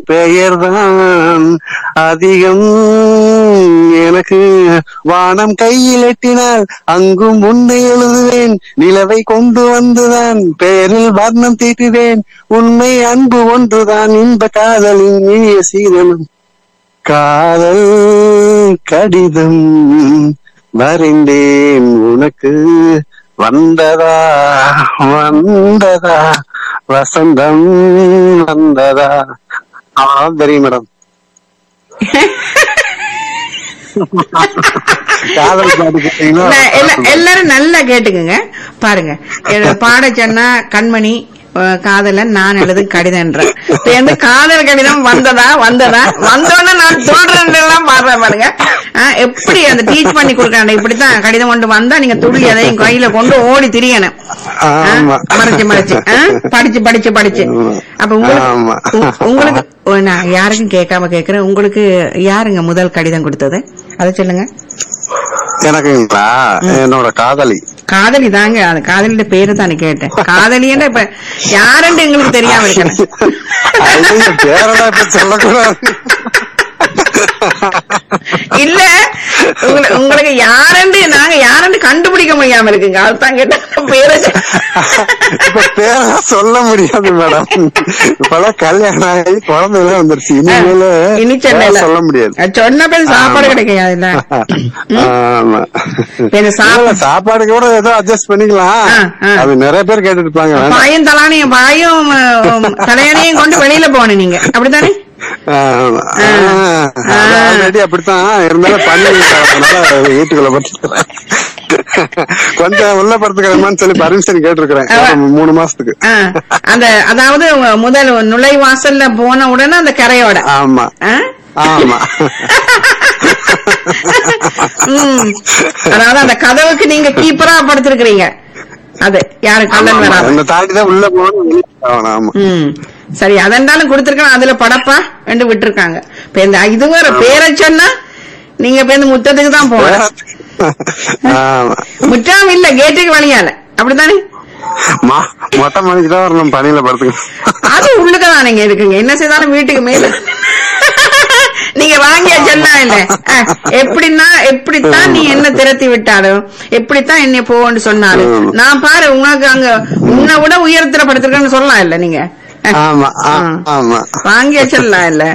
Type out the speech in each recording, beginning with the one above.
பெயர்தான் அதிகம் எனக்கு வானம் கையில் எட்டினால் அங்கும் உன்னை எழுதுவேன் நிலவை கொண்டு வந்துதான் பெயரில் வர்ணம் தீட்டுவேன் உண்மை அன்பு ஒன்றுதான் இன்ப காதலின் இனிய சீதனம் காதல் கடிதம் வரைந்தேன் உனக்கு வந்ததா வந்ததா வசந்தம் வந்ததா அவ்வளவுதான் தெரியும் மேடம் காதல் பாட்டு கேட்டீங்கன்னா நான் எல்லா- எல்லாரும் நல்லா கேட்டுக்குங்க பாருங்க என்ன பாட சொன்னா கண்மணி அஹ், காதலன் நான் எழுது கடிதம்ன்றேன் இப்ப எந்த காதல் கடிதம் வந்ததா வந்ததா வந்தோடனே நான் சொல்றேன் எல்லாம் பாடுறேன் பாருங்க அஹ், எப்படி அந்த டீச் பண்ணி கொடுக்கறாங்க இப்படித்தான் கடிதம் கொண்டு வந்தா நீங்க துள்ளி அதையும் கையில கொண்டு ஓடி திரியணும் அஹ், ஆமா. மறைச்சு மறைச்சு அஹ், படிச்சு படிச்சு படிச்சு அப்ப உங்களுக்கு ஆமா. உ- உங்களுக்கு ஓ, நான் யாருக்கும் கேட்காம கேக்குறேன் உங்களுக்கு யாருங்க முதல் கடிதம் கொடுத்தது அதை சொல்லுங்க எனக்குங்களா என்னோட காதலி காதலி தாங்க அந்த காதலியோட பேரு தானே கேட்டேன் காதலின்னா இப்ப யாருன்னு எங்களுக்கு தெரியாம இருக்கணும் ஐயோ, பேரெல்லாம் இப்ப சொல்லக்கூடாது இல்ல உங்கள- உங்களுக்கு யாருன்னு நாங்க யாருன்னு கண்டுபிடிக்க முடியாம இருக்குங்க அதுதான் கேட்டேன் பேரு இப்ப பேர சொல்ல முடியாது மேடம் இப்பெல்லாம் கல்யாணம் ஆகி குழந்தை எல்லாம் வந்துருச்சு இனிமேல இனி பேரை சென்னையில சொல்ல முடியாது சொன்ன பேர் சாப்பாடு ஆமா. கிடைக்காதுல்ல ஆமா இது சாப்பா- இல்ல, சாப்பாடு கூட ஏதோ அட்ஜஸ்ட் பண்ணிக்கலாம் ஆ, ஆ. அது நிறைய பேர் கேட்டுட்டு இருப்பாங்க வேண்டாம். பாயும் தலானையும் பாயும் அஹ், தலையணையும் கொண்டு வெளியில போகணும் நீங்க அப்படித்தானே ஆமா. ஆ. ஆ, அது ஆல்ரெடி அப்படித்தான் இருந்தாலும் பண்ணி தரதுனால வீட்டுக்குள்ள படுத்துக்கிறேன் கொஞ்சம் உள்ள படுத்துக்கிறேன்னு சொல்லி பர்மிஷன் கேட்டிருக்கிறேன் ஆ. ஒரு மூணு மாசத்துக்கு ஆ, அந்த அதாவது முதல் நுழைவாசல்ல போன உடனே அந்த கரையோட ஆமா ஆ? ஆமா ம். அதாவது அந்த கதவுக்கு நீங்க கீப்பரா படுத்திருக்கிறீங்க அது யாரு கள்ளன் ஆமா, வராம இந்த தாண்டிதான் உள்ள போகணும் வெளிய போகணும். ஆமா ம் சரி அதெண்டாலும் கொடுத்திருக்காங்க அதுல படப்பா ரெண்டு விட்டுருக்காங்க இப்ப இந்த இது வேற பேரை சொன்னா நீங்க இப்ப இந்த முத்தத்துக்கு தான் போகணும் ஆமா முற்றாம இல்ல கேட்டுக்கு வழியால அப்படித்தானே மொ- மொட்டை மணிக்கு தான் வரணும் பணியில படுத்துக்கணும் அது உள்ளுக்கதான் நீங்க இருக்குங்க என்ன செய்தாலும் வீட்டுக்கு மேல நீங்க வாங்கிய சொல்லாம் இல்ல அஹ், எப்படின்னா எப்படித்தான் நீ என்ன திரத்தி விட்டாலும் எப்படித்தான் என்னை போன்னு சொன்னாலும் ம். நான் பாரு உங்களுக்கு அங்க உன்னை விட உயரத்துல படுத்திருக்கேன்னு சொல்லலாம் இல்ல நீங்க அஹ், ஆமா ஆ, ஆ. ஆமா வாங்கிய சொல்லலாம் இல்ல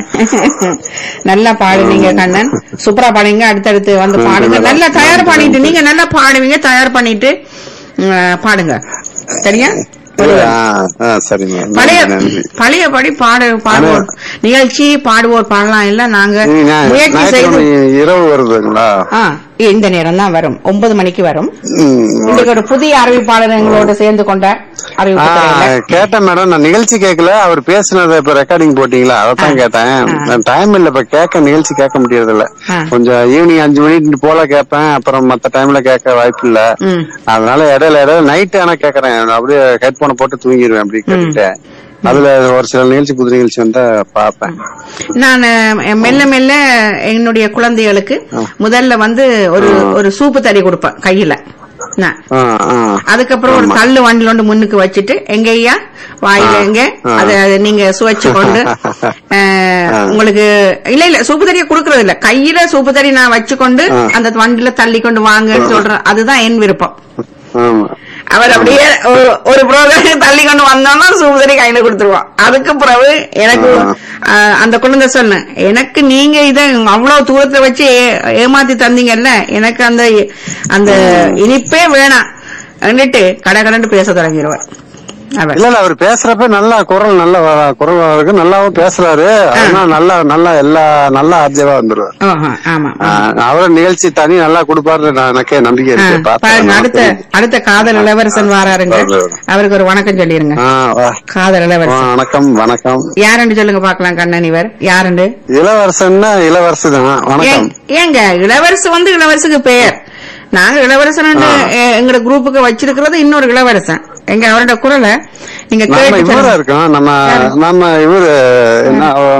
நல்லா பாடுவீங்க கண்ணன் சூப்பரா பாடுவீங்க அடுத்தடுத்து வந்து ம், பாடுங்க நல்லா- நல்லா தயார் நல்லா பண்ணிட்டு நீங்க நல்லா பாடுவீங்க தயார் பண்ணிட்டு ம், பாடுங்க சரியா ஆ, ஆ, சரிங்க பழைய நன்றி, நன்றி பழைய படி பாடு பாடுவோர் நிகழ்ச்சி பாடுவோர் பாடலாம் இல்ல நாங்க நீங்க ஞா- முயற்சி செய்து ஞாயிற்றுக்கிழமை இரவு வருதுங்களா ஆ, இந்த நேரம் தான் வரும் ஒன்பது மணிக்கு வரும் ம், இன்னைக்கு ஒரு புதிய அறிவிப்பாளர் எங்களோட சேர்ந்து கொண்ட ஆ, அறிவிப்பு துறையில. கேட்டேன் மேடம் நான் நிகழ்ச்சி கேட்கல அவர் பேசுனதை இப்ப ரெக்கார்டிங் போட்டீங்களா அதான் கேட்டேன் நான் டைம் இல்ல இப்ப கேட்க நிகழ்ச்சி கேட்க முடியறது இல்ல ஆ. கொஞ்சம் ஈவினிங் அஞ்சு மணிக்கு போல கேட்பேன் அப்புறம் மத்த டைம்ல கேட்க வாய்ப்பு இல்ல ம். அதனால இடையில இடையில நைட் ஆனா கேக்குறேன் அப்படியே ஹெட்போனை போட்டு தூங்கிடுவேன் அப்படி கேட்டுட்டு அதுல ஒரு சில நிகழ்ச்சி புது நிகழ்ச்சி வந்தா பாப்பேன் நான் அஹ், மெல்ல மெல்ல என்னுடைய குழந்தைகளுக்கு முதல்ல வந்து ஒரு ஒரு சூப்பு தறி கொடுப்பேன் கையில நான் ஆ, ஆ. அதுக்கப்புறம் ஒரு கல்லு வண்டில் ஒன்று முன்னுக்கு வச்சுட்டு எங்க ஐயா வாயில ஆ, எங்க ஆ. அத அத நீங்க சுவைச்சு கொண்டு அஹ், உங்களுக்கு இல்ல இல்ல சூப்பு தறியை கொடுக்கறது இல்ல கையில சூப்பு தறி நான் வச்சு கொண்டு ஆ. அந்த வண்டில தள்ளி கொண்டு வாங்கன்னு சொல்றேன் அதுதான் என் விருப்பம் ஆமா அவர் அப்படியே ஒரு- ஒரு ப்ரோக்ராம் தள்ளி கொண்டு வந்தோம்னா சூப்பரி கையில கொடுத்துருவோம் அதுக்கு பிறகு எனக்கு அஹ், அந்த குழந்தை சொன்னேன் எனக்கு நீங்க இத அவ்வளவு தூரத்துல வச்சு ஏ- ஏமாத்தி தந்தீங்கல்ல எனக்கு அந்த அந்த இனிப்பே வேணாம் வந்துட்டு கடை கடன்ட்டு பேச தொடங்கிடுவார் அவர் இல்ல இல்ல அவர் பேசுறப்ப நல்லா குரல் நல்ல வ- குரல் இருக்கு நல்லாவும் பேசுறாரு அதனால நல்லா நல்லா எல்லா நல்லா ஆர்ஜவா வந்துருவாரு ஆஹா, ஆமா அவர் நிகழ்ச்சி தனி நல்லா கொடுப்பாரு நான் எனக்கே நம்பிக்கை ஆ, இருக்கு பாருங்க பார்த்தேன் அடுத்த அடுத்த காதல் இளவரசன் வாராருங்க அவருக்கு ஒரு வணக்கம் சொல்லிருங்க ஆ, வா. காதல் இளவரசன் வணக்கம் வணக்கம் யாருன்னு சொல்லுங்க பாக்கலாம் கண்ணன் இவர் யாருண்டு இளவரசன்னா இளவரசு தான் வணக்கம் ஏன்- ஏங்க இளவரசு வந்து இளவரசுக்கு பெயர் நாங்க இளவரசன் எங்களோட குரூப்புக்கு வச்சிருக்கிறது இன்னொரு இளவரசன் எங்க அவரோட குரலை நீங்க நம்ம கேட்டு இவரா சொல்லுங்க. இருக்கோம் நம்ம நம்ம இவரு என்ன அவ-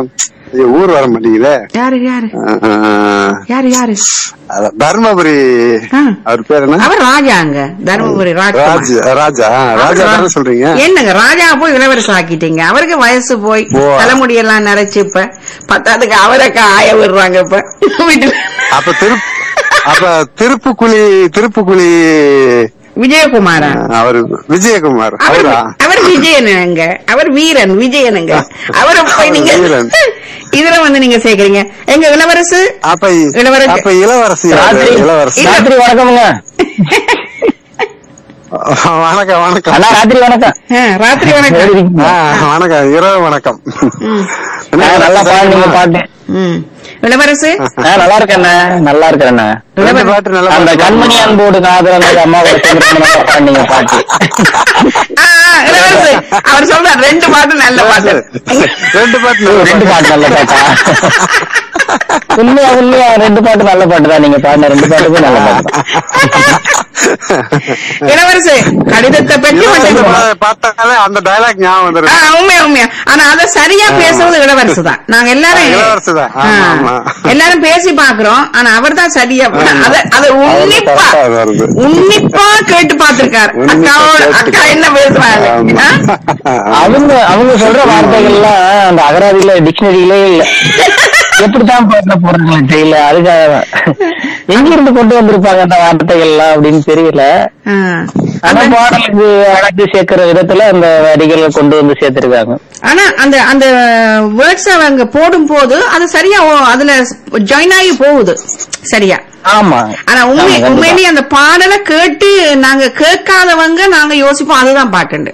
ஐயோ, ஊர் வர மாட்டேங்குதே யாரு யாரு ஆஹ், யாரு யாரு அதான் தர்மபுரி ஆ. அவர் பேர் என்ன அவர் ராஜாங்க தர்மபுரி ராஜ்குமார் ராஜ் ராஜா ராஜா தானே சொல்றீங்க என்னங்க ராஜா போய் இளவரசு ஆக்கிட்டீங்க அவருக்கு வயசு போய் ஓ. தலைமுடியெல்லாம் நரைச்சு இப்ப பத்தாதுக்கு அவரை காய விடுறாங்க இப்ப வீட்டுல அப்ப திருப் அப்ப திருப்புக்குழி திருப்புக்குழி விஜயகுமாரா அவர் விஜயகுமார் அவர் அவரா அவர் விஜயனுங்க அவர் வீரன் விஜயனுங்க அவரை போய் நீங்க வீரன். இதுல வந்து நீங்க சேர்க்கறீங்க எங்க இளவரசு அப்ப இளவரசி. அப்ப இளவரசி யாரு? ராத்திரி இளவரசி ராத்திரி வணக்கமுங்க வணக்கம் வணக்கம் அண்ணா ராத்திரி வணக்கம் ஆ, ராத்திரி எப்படி வணக்கம் இருக்கீங்க? ஆ, வணக்கம் இரவு வணக்கம் ம், என்ன ஆ, நல்லா பாடுங்க பாட்டு ம். இளவரசு ஆ, நல்லா இருக்கேண்ணே நல்லா இருக்கிறேண்ணே ரெண்டு பாட்டு நல்லா அந்த பாட்டு கண்மணி அன்போடு காதல் அந்த அம்மாவோட சேர்ந்து ரொம்ப நல்லா பாடுனீங்க பாட்டு ஆ, ஆ, இளவரசு அவர் சொல்றார் ரெண்டு பாட்டு நல்ல பாட்டு ரெண்டு பாட்டு நல்லா ரெண்டு பாட்டு நல்ல பாட்டா உண்மையா உண்மையா ரெண்டு பாட்டு நல்ல பாட்டு தான் நீங்க பாடின ரெண்டு பாட்டுக்கும் நல்ல பாட்டு தான். இளவரசு கடிதத்தை பற்றி இளவரசி மட்டும் பா- பார்த்தாலே அந்த டயலாக் ஞாபகம் ஆ, வந்துருது உண்மையா உண்மையா ஆனா அத சரியா பேசுறது இளவரசு தான் நாங்க எல்லாரும் ஆ, இளவரசு தான். ஆமா, ஆ, ஆமா. எல்லாரும் பேசி பாக்குறோம் ஆனா அவர் தான் சரியா அத அத உன்னிப்பா correct ஆ வருது. உன்னிப்பா கேட்டு பாத்திருக்காரு உன்னிப்பா அக்காவோட கேட்டு- அக்கா என்ன பேசுறாங்க ஆமா. ஆ? அவங்க அவங்க சொல்ற வார்த்தைகள்லாம் அந்த அகராதியில டிக்ஷனரியிலே இல்ல எப்படித்தான் பாட்டுல போடுறாங்களே தெரியல அதுக்காக தான். எங்க இருந்து கொண்டு வந்திருப்பாங்க அந்த வார்த்தைகள்லாம் அப்படின்னு தெரியல ஆ. ஆனா பாடலுக்கு அழகு சேர்க்கிற விதத்துல அந்த வரிகளை கொண்டு வந்து சேர்த்திருக்காங்க ஆனா அந்த அந்த வேர்ட்ஸ் அவங்க போடும் போது அது சரியா ஓ- அதுல ஜாயின் ஆகி போகுது சரியா ஆமா ஆனா உண்மை ஆமா, கண்டிப்பா. உண்மையிலேயே அந்த பாடலை கேட்டு நாங்க கேட்காதவங்க நாங்க யோசிப்போம் அதுதான் பாட்டுண்டு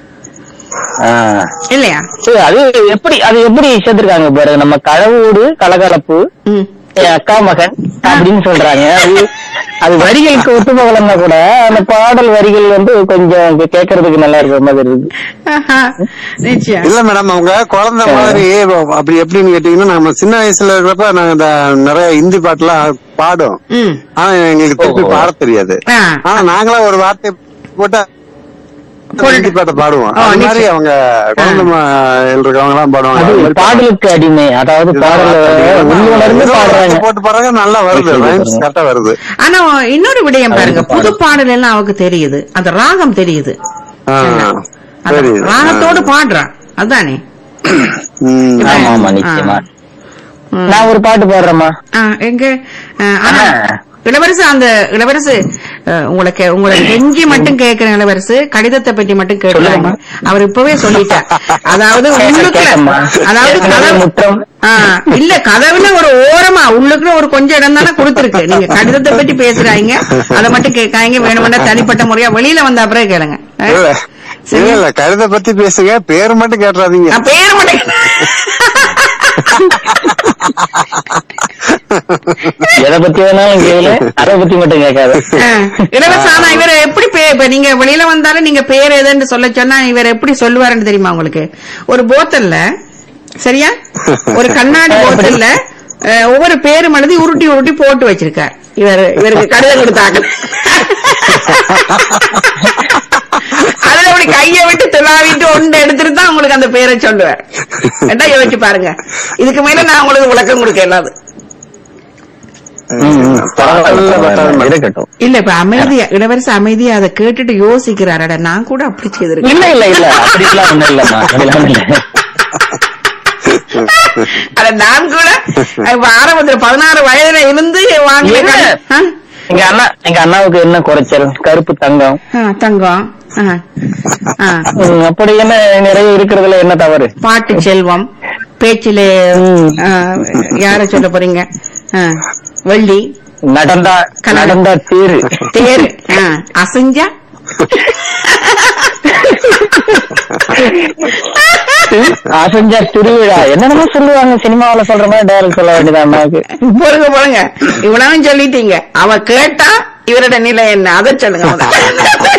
ஆ. இல்லையா சரி, அது எப்படி அது எப்படி சேர்த்திருக்காங்க பாருங்க நம்ம கழவோடு கலகலப்பு ம் என் அக்கா மகன் அப்படின்னு சொல்றாங்க அது அது வரிகளுக்கு ஒத்துப்பகலன்னா கூட அந்த பாடல் வரிகள் வந்து கொஞ்சம் கேட்கறதுக்கு நல்லா இருக்கிற மாதிரி இருக்கு ஆஹா, நிச்சயம் இல்ல மேடம் அவங்க குழந்தை மாதிரி அப்படி எப்படின்னு கேட்டீங்கன்னா நம்ம சின்ன வயசுல இருக்கிறப்ப நாங்க இந்த நிறைய ஹிந்தி பாட்டுலாம் பாடும் ம் ஆனா எங்களுக்கு திருப்பி ஓ. பாட தெரியாது ஆ. ஆனா நாங்களா ஒரு வார்த்தை போட்டா போட்டு- ஹிந்தி பாட்டை பாடுவோம் ஓ, அது மாதிரி நிச்சயம். அவங்க குழந்தை இருக்கவங்க எல்லாம் பாடுவாங்க அது அது மாதிரி பாடலுக்கு அடிமை அதாவது பாடல உள்ளுணர்ந்து ஏதோ ஒரு பாடுறாங்க வார்த்தை போட்டு பாருங்க நல்லா வருது சரி, சரி, ரைம்ஸ் சரி. கரெக்டா வருது ஆனா இன்னொரு விடயம் பாருங்க அது புது பாடல். பாடல் எல்லாம் அவருக்கு தெரியுது அந்த ராகம் தெரியுது ஆ, அந்த சரி ராகத்தோடு ஆ. பாடுறான் அதானே ம். ஆமா ஆமா நிச்சயமா நான் ஒரு பாட்டு பாடுறேம்மா ஆ, எங்க ஆ, ஆனா ஆ. இளவரசு அந்த இளவரசு அஹ், உங்களுக்கு உங்களை கெஞ்சி மட்டும் கேட்கிற இளவரசு கடிதத்தை பற்றி மட்டும் கேட்கிறாங்க சொல்லுங்கம்மா. அவர் இப்பவே சொல்லிட்டார் அதாவது உள்ளுக்குள்ள கேட்டம்மா. அதாவது ஏற்கனவே கதவு முற்றம். ஆ, இல்ல கதவுல ஒரு ஓரமா உள்ளுக்குள்ள ஒரு கொஞ்சம் இடம் தானே கொடுத்துருக்கு நீங்க கடிதத்தை பற்றி பேசுறாங்க அதை மட்டும் கேட்காங்க வேணுமெண்டா தனிப்பட்ட முறையா வெளியில வந்த அப்புறம் கேளுங்க ஆ? இல்ல சரி. இல்ல இல்ல கழுத பத்தி பேசுங்க பேர் மட்டும் கேட்டுறாதீங்க நான் பேர் மட்டும் எதை பத்தி வேணாலும் கேளு அதை பத்தி மட்டும் கேட்காத ஆ, இளவரசு ஆனா இவர் எப்படி பே- இப்ப நீங்க வெளியில வந்தாலும் நீங்க பேர் எதுன்னு சொல்ல சொன்னா இவர் எப்படி சொல்லுவாருன்னு தெரியுமா உங்களுக்கு ஒரு போத்தல்ல சரியா ஒரு கண்ணாடி போத்தல்ல அஹ், ஒவ்வொரு பேரும் எழுதி உருட்டி உருட்டி போட்டு வச்சிருக்கார் இவர் இவருக்கு கடிதம் கொடுத்தாங்க அதுல அப்படி கைய விட்டு துளாவிட்டு ஒன்று எடுத்துட்டு தான் உங்களுக்கு அந்த பேரை சொல்லுவார் என்ன யோசிச்சு பாருங்க இதுக்கு மேல நான் உங்களுக்கு விளக்கம் கொடுக்க இல்லாது ம், ம். பரவாயில்ல, பரவாயில்ல. இருக்கட்டும் இல்ல இப்ப அமைதியா இளவரசு அமைதியா அதை கேட்டுட்டு யோசிக்கிறாரடா நான் கூட அப்படி செய்திருக்கேன் இல்ல இல்ல இல்ல அப்படிலாம் ஒண்ணும் இல்லம்மா அப்படிலாம் இல்ல அத நான் கூட இப்ப ஆரம்பத்துல பதினாறு வயதுல இருந்து வாங்கிய இல்ல. கடன். ஆ? எங்க அண்ணா எங்க அண்ணாவுக்கு என்ன குறைச்சல் கருப்பு தங்கம் ஆ, தங்கம் ஆ. ஆ. ம், அப்படி என்ன நிறைய இருக்கிறதுல என்ன தவறு பாட்டு செல்வம் பேச்சிலே ம். ஆ, யார சொல்ல போறீங்க ஆ, வெள்ளி நடந்தா கலர். நடந்தா தீரு தேர் ஆ, அசைஞ்சா அசஞ்சா திருவிழா என்னென்னமோ சொல்லுவாங்க சினிமாவுல சொல்ற மாதிரி டைரக்ட் சொல்ல வேண்டியது அண்ணாவுக்கு போடுங்க போடுங்க இவ்வளவு சொல்லிட்டீங்க அவ கேட்டா இவரோட நிலை என்ன அதை சொல்லுங்க முதல்ல.